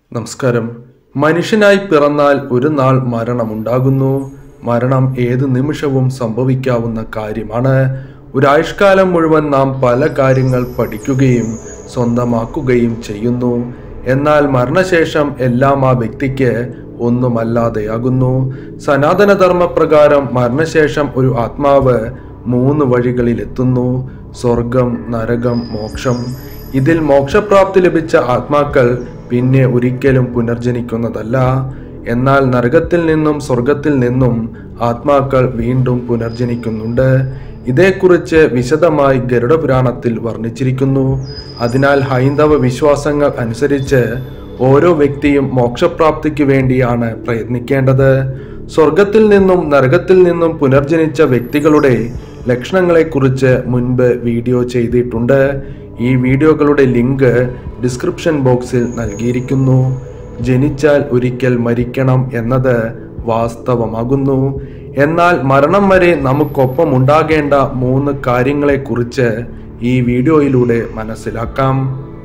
നമസ്കാരം മനുഷ്യനായി പിറന്നാൽ ഒരു നാൾ മരണമുണ്ടാകുന്നു മരണം ഏത് നിമിഷവും സംഭവിക്കാവുന്ന കാര്യമാണ് ഒരു ആയുഷ്കാലം മുഴുവൻ നാം പല കാര്യങ്ങൾ പഠിക്കുകയും സ്വന്തമാക്കുകയും ചെയ്യുന്നു എന്നാൽ മരണശേഷം എല്ലാം ആ വ്യക്തിക്ക് ഒന്നുമല്ലാതെയാകുന്നു സനാതനധർമ്മപ്രകാരം മരണശേഷം ഒരു ആത്മാവ് മൂന്ന് വഴികളിലെത്തുന്നു സ്വർഗം നരകം മോക്ഷം ഇതിൽ മോക്ഷപ്രാപ്തി ലഭിച്ച ആത്മാക്കൾ പിന്നെ ഒരിക്കലും പുനർജനിക്കുന്നതല്ല എന്നാൽ നരകത്തിൽ നിന്നും സ്വർഗത്തിൽ നിന്നും ആത്മാക്കൾ വീണ്ടും പുനർജനിക്കുന്നുണ്ട് ഇതേക്കുറിച്ച് വിശദമായി ഗരുഡപുരാണത്തിൽ വർണ്ണിച്ചിരിക്കുന്നു അതിനാൽ ഹൈന്ദവ വിശ്വാസങ്ങൾ അനുസരിച്ച് ഓരോ വ്യക്തിയും മോക്ഷപ്രാപ്തിക്ക് വേണ്ടിയാണ് പ്രയത്നിക്കേണ്ടത് സ്വർഗത്തിൽ നിന്നും നരകത്തിൽ നിന്നും പുനർജനിച്ച വ്യക്തികളുടെ ലക്ഷണങ്ങളെക്കുറിച്ച് മുൻപ് വീഡിയോ ചെയ്തിട്ടുണ്ട് ഈ വീഡിയോകളുടെ ലിങ്ക് ഡിസ്ക്രിപ്ഷൻ ബോക്സിൽ നൽകിയിരിക്കുന്നു ജനിച്ചാൽ ഒരിക്കൽ മരിക്കണം എന്നത് വാസ്തവമാകുന്നു എന്നാൽ മരണം വരെ നമുക്കൊപ്പം ഉണ്ടാകേണ്ട മൂന്ന് കാര്യങ്ങളെക്കുറിച്ച് ഈ വീഡിയോയിലൂടെ മനസ്സിലാക്കാം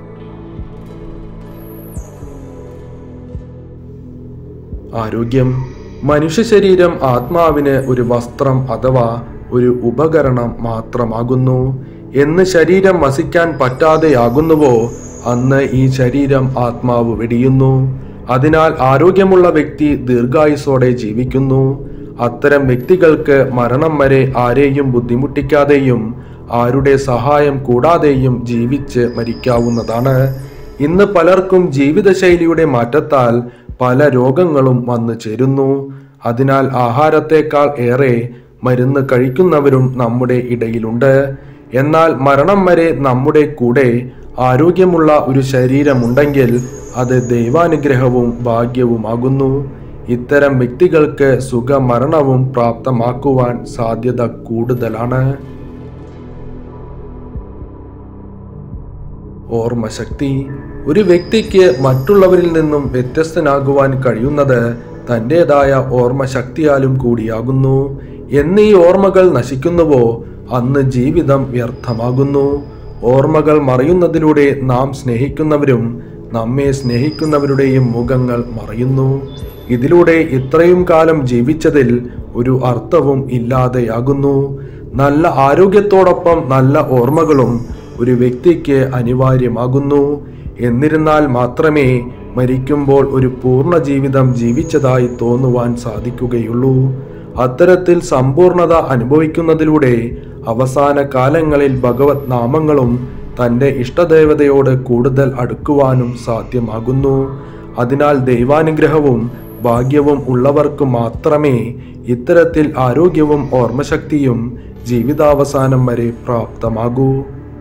ആരോഗ്യം മനുഷ്യ ശരീരം ആത്മാവിന് ഒരു വസ്ത്രം അഥവാ ഒരു ഉപകരണം മാത്രമാകുന്നു എന്ന് ശരീരം വസിക്കാൻ പറ്റാതെയാകുന്നുവോ അന്ന് ഈ ശരീരം ആത്മാവ് വെടിയുന്നു അതിനാൽ ആരോഗ്യമുള്ള വ്യക്തി ദീർഘായുസോടെ ജീവിക്കുന്നു അത്തരം വ്യക്തികൾക്ക് മരണം വരെ ആരെയും ബുദ്ധിമുട്ടിക്കാതെയും ആരുടെ സഹായം കൂടാതെയും ജീവിച്ച് മരിക്കാവുന്നതാണ് ഇന്ന് പലർക്കും ജീവിതശൈലിയുടെ മാറ്റത്താൽ പല രോഗങ്ങളും വന്നു ചേരുന്നു അതിനാൽ ആഹാരത്തേക്കാൾ ഏറെ മരുന്ന് കഴിക്കുന്നവരും നമ്മുടെ ഇടയിലുണ്ട് എന്നാൽ മരണം വരെ നമ്മുടെ കൂടെ ആരോഗ്യമുള്ള ഒരു ശരീരമുണ്ടെങ്കിൽ അത് ദൈവാനുഗ്രഹവും ഭാഗ്യവുമാകുന്നു ഇത്തരം വ്യക്തികൾക്ക് സുഖമരണവും പ്രാപ്തമാക്കുവാൻ സാധ്യത കൂടുതലാണ് ഓർമ്മശക്തി ഒരു വ്യക്തിക്ക് മറ്റുള്ളവരിൽ നിന്നും വ്യത്യസ്തനാകുവാൻ കഴിയുന്നത് തൻ്റെതായ ഓർമ്മശക്തിയാലും കൂടിയാകുന്നു എന്നീ ഓർമ്മകൾ നശിക്കുന്നുവോ അന്ന് ജീവിതം വ്യർത്ഥമാകുന്നു ഓർമ്മകൾ മറയുന്നതിലൂടെ നാം സ്നേഹിക്കുന്നവരും നമ്മെ സ്നേഹിക്കുന്നവരുടെയും മുഖങ്ങൾ മറയുന്നു ഇതിലൂടെ ഇത്രയും കാലം ജീവിച്ചതിൽ ഒരു അർത്ഥവും ഇല്ലാതെയാകുന്നു നല്ല ആരോഗ്യത്തോടൊപ്പം നല്ല ഓർമ്മകളും ഒരു വ്യക്തിക്ക് അനിവാര്യമാകുന്നു എന്നിരുന്നാൽ മാത്രമേ മരിക്കുമ്പോൾ ഒരു പൂർണ്ണ ജീവിതം ജീവിച്ചതായി തോന്നുവാൻ സാധിക്കുകയുള്ളൂ അത്തരത്തിൽ സമ്പൂർണത അനുഭവിക്കുന്നതിലൂടെ അവസാന കാലങ്ങളിൽ ഭഗവത് നാമങ്ങളും തൻ്റെ ഇഷ്ടദേവതയോട് കൂടുതൽ അടുക്കുവാനും സാധ്യമാകുന്നു അതിനാൽ ദൈവാനുഗ്രഹവും ഭാഗ്യവും ഉള്ളവർക്ക് മാത്രമേ ഇത്തരത്തിൽ ആരോഗ്യവും ഓർമ്മശക്തിയും ജീവിതാവസാനം വരെ പ്രാപ്തമാകൂ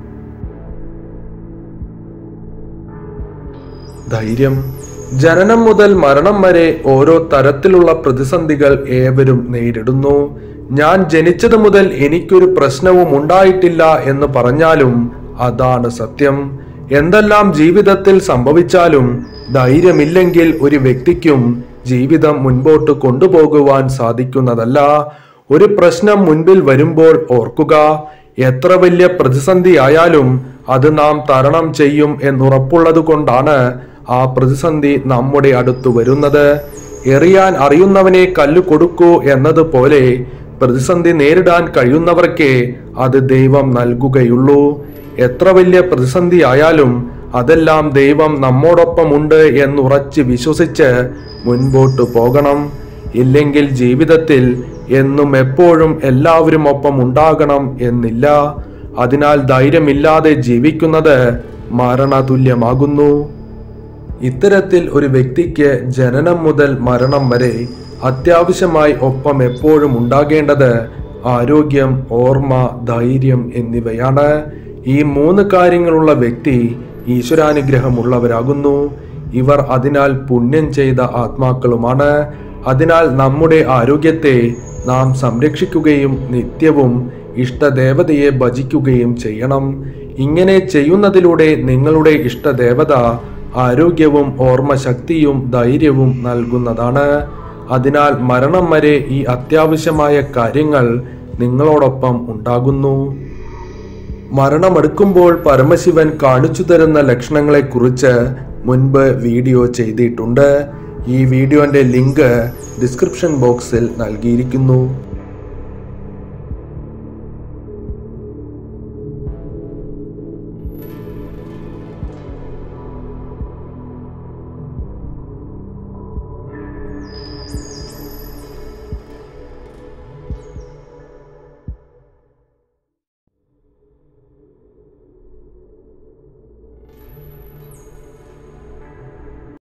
ധൈര്യം ജനനം മുതൽ മരണം വരെ ഓരോ തരത്തിലുള്ള പ്രതിസന്ധികൾ ഏവരും നേരിടുന്നു ഞാൻ ജനിച്ചത് മുതൽ എനിക്കൊരു പ്രശ്നവും ഉണ്ടായിട്ടില്ല എന്ന് പറഞ്ഞാലും അതാണ് സത്യം എന്തെല്ലാം ജീവിതത്തിൽ സംഭവിച്ചാലും ധൈര്യമില്ലെങ്കിൽ ഒരു വ്യക്തിക്കും ജീവിതം മുൻപോട്ട് കൊണ്ടുപോകുവാൻ സാധിക്കുന്നതല്ല ഒരു പ്രശ്നം മുൻപിൽ വരുമ്പോൾ ഓർക്കുക എത്ര വലിയ പ്രതിസന്ധി ആയാലും അത് നാം തരണം ചെയ്യും എന്നുറപ്പുള്ളത് കൊണ്ടാണ് ആ പ്രതിസന്ധി നമ്മുടെ അടുത്ത് വരുന്നത് എറിയാൻ അറിയുന്നവനെ കല്ല് കൊടുക്കൂ എന്നതുപോലെ പ്രതിസന്ധി നേരിടാൻ കഴിയുന്നവർക്കേ അത് ദൈവം നൽകുകയുള്ളൂ എത്ര വലിയ പ്രതിസന്ധി ആയാലും അതെല്ലാം ദൈവം നമ്മോടൊപ്പമുണ്ട് എന്നുറച്ച് വിശ്വസിച്ച് മുൻപോട്ട് പോകണം ഇല്ലെങ്കിൽ ജീവിതത്തിൽ എന്നും എപ്പോഴും എല്ലാവരും ഒപ്പം ഉണ്ടാകണം എന്നില്ല അതിനാൽ ധൈര്യമില്ലാതെ ജീവിക്കുന്നത് മരണതുല്യമാകുന്നു ഇത്തരത്തിൽ ഒരു വ്യക്തിക്ക് ജനനം മുതൽ മരണം വരെ അത്യാവശ്യമായി ഒപ്പം എപ്പോഴും ഉണ്ടാകേണ്ടത് ആരോഗ്യം ഓർമ്മ ധൈര്യം എന്നിവയാണ് ഈ മൂന്ന് കാര്യങ്ങളുള്ള വ്യക്തി ഈശ്വരാനുഗ്രഹമുള്ളവരാകുന്നു ഇവർ അതിനാൽ പുണ്യം ചെയ്ത ആത്മാക്കളുമാണ് അതിനാൽ നമ്മുടെ ആരോഗ്യത്തെ നാം സംരക്ഷിക്കുകയും നിത്യവും ഇഷ്ടദേവതയെ ഭജിക്കുകയും ചെയ്യണം ഇങ്ങനെ ചെയ്യുന്നതിലൂടെ നിങ്ങളുടെ ഇഷ്ടദേവത ആരോഗ്യവും ഓർമ്മശക്തിയും ധൈര്യവും നൽകുന്നതാണ് അതിനാൽ മരണം വരെ ഈ അത്യാവശ്യമായ കാര്യങ്ങൾ നിങ്ങളോടൊപ്പം ഉണ്ടാകുന്നു മരണമെടുക്കുമ്പോൾ പരമശിവൻ കാണിച്ചു തരുന്ന ലക്ഷണങ്ങളെക്കുറിച്ച് മുൻപ് വീഡിയോ ചെയ്തിട്ടുണ്ട് ഈ വീഡിയോൻ്റെ ലിങ്ക് ഡിസ്ക്രിപ്ഷൻ ബോക്സിൽ നൽകിയിരിക്കുന്നു